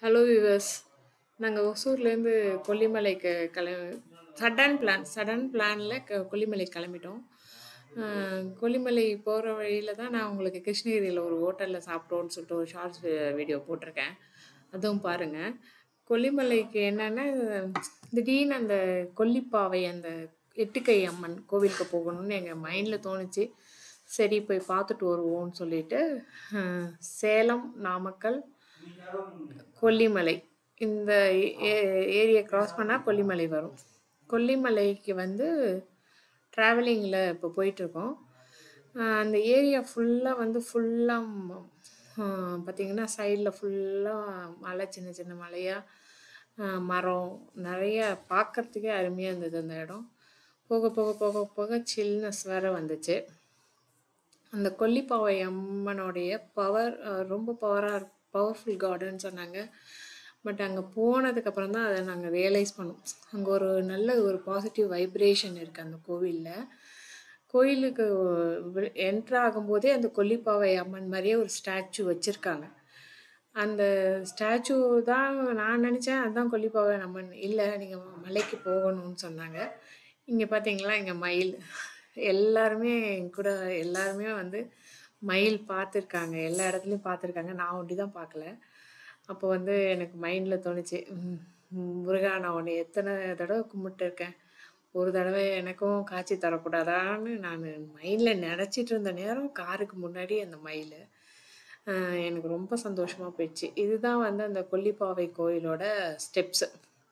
hello viewers நாங்கள் ஒசூர்லேருந்து கொல்லிமலைக்கு கிள sudden plan sudden பிளானில் க கொல்லிமலை கிளம்பிட்டோம் அஹ் கொல்லிமலை போகிற வழியில் தான் நான் உங்களுக்கு கிருஷ்ணகிரியில் ஒரு ஹோட்டலில் சாப்பிட்டோன்னு சொல்லிட்டு ஒரு ஷார்ட்ஸ் வீடியோ போட்டிருக்கேன் அதுவும் பாருங்கள் கொல்லிமலைக்கு என்னென்னா திடீர்னு அந்த கொல்லிப்பாவை அந்த எட்டுக்கை அம்மன் கோவிலுக்கு போகணும்னு எங்கள் மைண்டில் தோணுச்சு சரி போய் பார்த்துட்டு வருவோம்னு சொல்லிட்டு அஹ், சேலம் நாமக்கல் கொல்லிமலை இந்த ஏரியா கிராஸ் பண்ணால் கொல்லிமலை வரும் கொல்லிமலைக்கு வந்து ட்ராவலிங்கில் இப்போ போயிட்டுருக்கோம் அந்த ஏரியா ஃபுல்லாக வந்து ஃபுல்லாக பார்த்திங்கன்னா சைடில் ஃபுல்லாக மலை சின்ன சின்ன மலையாக மரம் நிறைய பார்க்கறதுக்கே அருமையாக இருந்தது அந்த இடம் போக போக போக போக சில்னஸ் வேற வந்துச்சு அந்த கொல்லிப்பாவை அம்மனுடைய பவர் ரொம்ப பவராக பவர்ஃபுல் கார்டன் சொன்னாங்க பட் அங்கே போனதுக்கப்புறம் தான் அதை நாங்கள் ரியலைஸ் பண்ணோம் அங்கே ஒரு நல்ல ஒரு பாசிட்டிவ் வைப்ரேஷன் இருக்குது அந்த கோவிலில் கோயிலுக்கு என்ட்ரு ஆகும்போதே அந்த கொல்லிப்பாவை அம்மன் மாதிரியே ஒரு ஸ்டாச்சு வச்சுருக்காங்க அந்த ஸ்டாச்சு தான் நான் நினச்சேன் அதுதான் கொல்லிப்பாவை அம்மன் இல்லை நீங்கள் மலைக்கு போகணும்னு சொன்னாங்க இங்கே பார்த்தீங்களா இங்கே மயில் எல்லாருமே என் கூட எல்லாருமே வந்து மயில் பார்த்துருக்காங்க எல்லா இடத்துலையும் பார்த்துருக்காங்க நான் ஒண்டி தான் பார்க்கல அப்போ வந்து எனக்கு மைண்டில் தோணுச்சு "ம், ம், முருகா நான் உன்னை எத்தனை தடவை கும்பிட்டு இருக்கேன் ஒரு தடவை எனக்கும் காட்சி தரக்கூடாதான்னு நான் மைண்டில் நினச்சிட்டு இருந்த நேரம் காருக்கு முன்னாடி அந்த மயில் ஆஹ் எனக்கு ரொம்ப சந்தோஷமாக போயிடுச்சு இதுதான் வந்து அந்த கொல்லிப்பாவை கோயிலோட ஸ்டெப்ஸு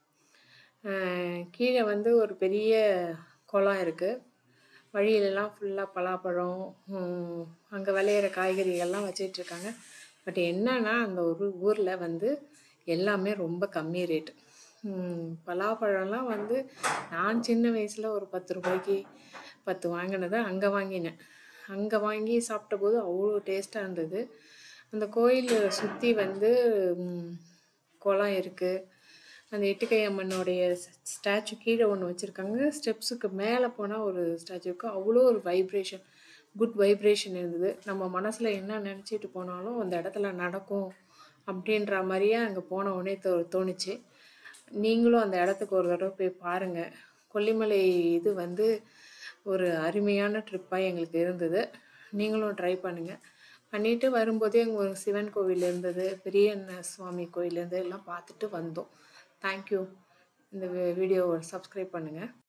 கீழே வந்து ஒரு பெரிய குளம் இருக்குது வழியிலலாம் ஃபுல்லாக பலாப்பழம் அங்கே விளையிற காய்கறிகள்லாம் வச்சிட்டு இருக்காங்க பட் என்னன்னா அந்த ஒரு ஊரில் வந்து எல்லாமே ரொம்ப கம்மி ரேட்டு பலாப்பழம்லாம் வந்து நான் சின்ன வயசில் ஒரு பத்து ரூபாய்க்கு பத்து வாங்கினதை அங்கே வாங்கினேன் அங்கே வாங்கி சாப்பிட்ட போது அவ்வளோ டேஸ்ட்டாக இருந்தது அந்த கோயில் சுற்றி வந்து ம், குளம் இருக்குது அந்த எட்டுக்கை அம்மனுடைய ஸ்டாச்சு கீழே ஒன்று வச்சுருக்காங்க ஸ்டெப்ஸுக்கு மேலே போனால் ஒரு ஸ்டாச்சுக்கு அவ்வளோ ஒரு வைப்ரேஷன் குட் வைப்ரேஷன் இருந்தது நம்ம மனசில் என்ன நினச்சிட்டு போனாலும் அந்த இடத்துல நடக்கும் அப்படின்ற மாதிரியே அங்கே போன உடனே தோ தோணுச்சு நீங்களும் அந்த இடத்துக்கு ஒரு தடவை போய் பாருங்கள் கொல்லிமலை இது வந்து ஒரு அருமையான ட்ரிப்பாக எங்களுக்கு இருந்தது நீங்களும் ட்ரை பண்ணுங்கள் பண்ணிட்டு வரும்போதே அங்கே ஒரு சிவன் கோவில் இருந்தது பெரியண்ண சுவாமி கோயில் இருந்தது எல்லாம் பார்த்துட்டு வந்தோம் தேங்க்யூ இந்த வீடியோவை சப்ஸ்கிரைப் பண்ணுங்கள்